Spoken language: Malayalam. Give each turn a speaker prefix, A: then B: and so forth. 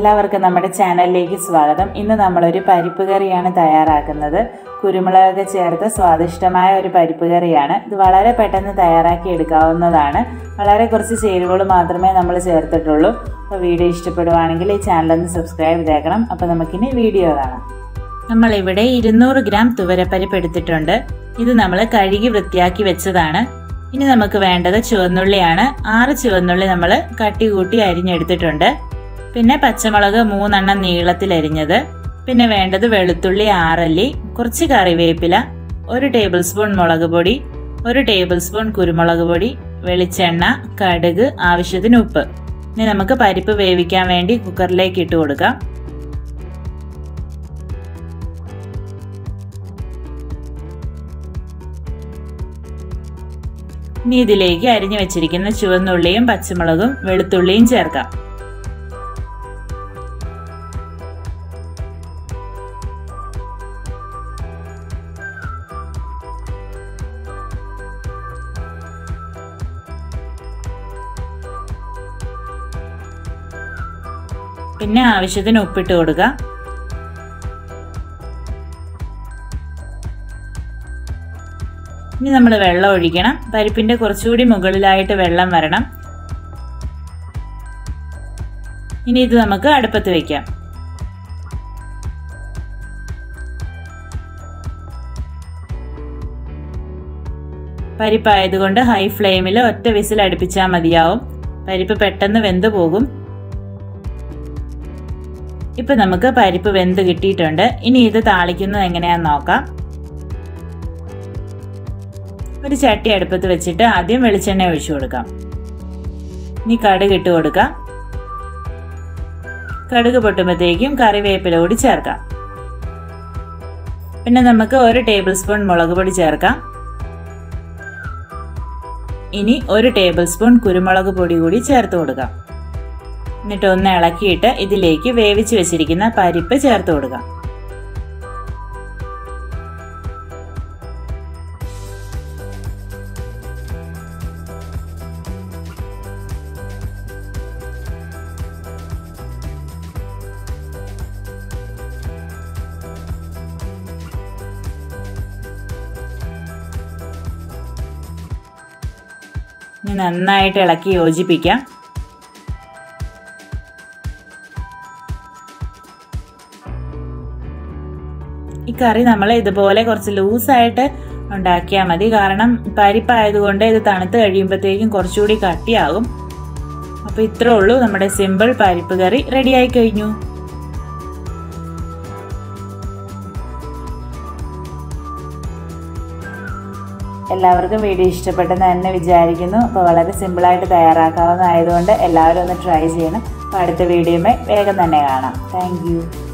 A: എല്ലാവർക്കും നമ്മുടെ ചാനലിലേക്ക് സ്വാഗതം ഇന്ന് നമ്മളൊരു പരിപ്പ് കറിയാണ് തയ്യാറാക്കുന്നത് കുരുമുളകൊക്കെ ചേർത്ത് സ്വാദിഷ്ടമായ ഒരു പരിപ്പ് കറിയാണ് ഇത് വളരെ പെട്ടെന്ന് തയ്യാറാക്കി എടുക്കാവുന്നതാണ് വളരെ കുറച്ച് ചേരുവകൾ മാത്രമേ നമ്മൾ ചേർത്തിട്ടുള്ളൂ അപ്പോൾ വീഡിയോ ഇഷ്ടപ്പെടുവാണെങ്കിൽ ഈ ചാനലൊന്ന് സബ്സ്ക്രൈബ് ചെയ്തേക്കണം അപ്പോൾ നമുക്കിനി വീഡിയോ കാണാം നമ്മളിവിടെ ഇരുന്നൂറ് ഗ്രാം തുവരപ്പരിപ്പ് എടുത്തിട്ടുണ്ട് ഇത് നമ്മൾ കഴുകി വൃത്തിയാക്കി വെച്ചതാണ് ഇനി നമുക്ക് വേണ്ടത് ചുവന്നുള്ളിയാണ് ആറ് ചുവന്നുള്ളി നമ്മൾ കട്ടി കൂട്ടി അരിഞ്ഞെടുത്തിട്ടുണ്ട് പിന്നെ പച്ചമുളക് മൂന്നെണ്ണം നീളത്തിൽ അരിഞ്ഞത് പിന്നെ വേണ്ടത് വെളുത്തുള്ളി ആറല്ലി കുറച്ച് കറിവേപ്പില ഒരു ടേബിൾ സ്പൂൺ മുളക് പൊടി ഒരു ടേബിൾ സ്പൂൺ കുരുമുളക് പൊടി വെളിച്ചെണ്ണ കടുക് ആവശ്യത്തിന് ഉപ്പ് ഇനി നമുക്ക് പരിപ്പ് വേവിക്കാൻ വേണ്ടി കുക്കറിലേക്ക് ഇട്ട് കൊടുക്കാം ഇനി ഇതിലേക്ക് അരിഞ്ഞു വെച്ചിരിക്കുന്ന ചുവന്നുള്ളിയും പച്ചമുളകും വെളുത്തുള്ളിയും ചേർക്കാം പിന്നെ ആവശ്യത്തിന് ഉപ്പിട്ട് കൊടുക്കുക ഇനി നമ്മൾ വെള്ളം ഒഴിക്കണം പരിപ്പിന്റെ കുറച്ചുകൂടി മുകളിലായിട്ട് വെള്ളം വരണം ഇനി ഇത് നമുക്ക് അടുപ്പത്ത് വെക്കാം പരിപ്പായതുകൊണ്ട് ഹൈ ഫ്ലെയിമിൽ ഒറ്റ വിസിൽ അടുപ്പിച്ചാൽ മതിയാവും പരിപ്പ് പെട്ടെന്ന് വെന്ത് പോകും ഇപ്പൊ നമുക്ക് പരിപ്പ് വെന്ത് കിട്ടിയിട്ടുണ്ട് ഇനി ഇത് താളിക്കുന്നത് എങ്ങനെയാന്ന് നോക്കാം ഒരു ചട്ടി അടുപ്പത്ത് വെച്ചിട്ട് ആദ്യം വെളിച്ചെണ്ണ ഒഴിച്ചു കൊടുക്കാം ഇനി കടുക് ഇട്ട് കൊടുക്കാം കടുക് പൊട്ടുമ്പോഴത്തേക്കും കറിവേപ്പില കൂടി ചേർക്കാം പിന്നെ നമുക്ക് ഒരു ടേബിൾ സ്പൂൺ മുളക് പൊടി ചേർക്കാം ഇനി ഒരു ടേബിൾ സ്പൂൺ കുരുമുളക് പൊടി കൂടി ചേർത്ത് കൊടുക്കാം എന്നിട്ട് ഒന്ന് ഇളക്കിയിട്ട് ഇതിലേക്ക് വേവിച്ച് വെച്ചിരിക്കുന്ന പരിപ്പ് ചേർത്ത് കൊടുക്കാം ഇനി നന്നായിട്ട് ഇളക്കി യോജിപ്പിക്കാം ഈ കറി നമ്മൾ ഇതുപോലെ കുറച്ച് ലൂസായിട്ട് ഉണ്ടാക്കിയാൽ മതി കാരണം പരിപ്പായതുകൊണ്ട് ഇത് തണുത്ത് കഴിയുമ്പോഴത്തേക്കും കുറച്ചുകൂടി കട്ടിയാകും അപ്പോൾ ഇത്രേ ഉള്ളൂ നമ്മുടെ സിമ്പിൾ പരിപ്പ് കറി റെഡിയായി കഴിഞ്ഞു എല്ലാവർക്കും വീഡിയോ ഇഷ്ടപ്പെട്ടെന്ന് തന്നെ വിചാരിക്കുന്നു അപ്പോൾ വളരെ സിമ്പിളായിട്ട് തയ്യാറാക്കാവുന്നതായതുകൊണ്ട് എല്ലാവരും ഒന്ന് ട്രൈ ചെയ്യണം അപ്പോൾ അടുത്ത വീഡിയോയുമായി വേഗം തന്നെ കാണാം താങ്ക്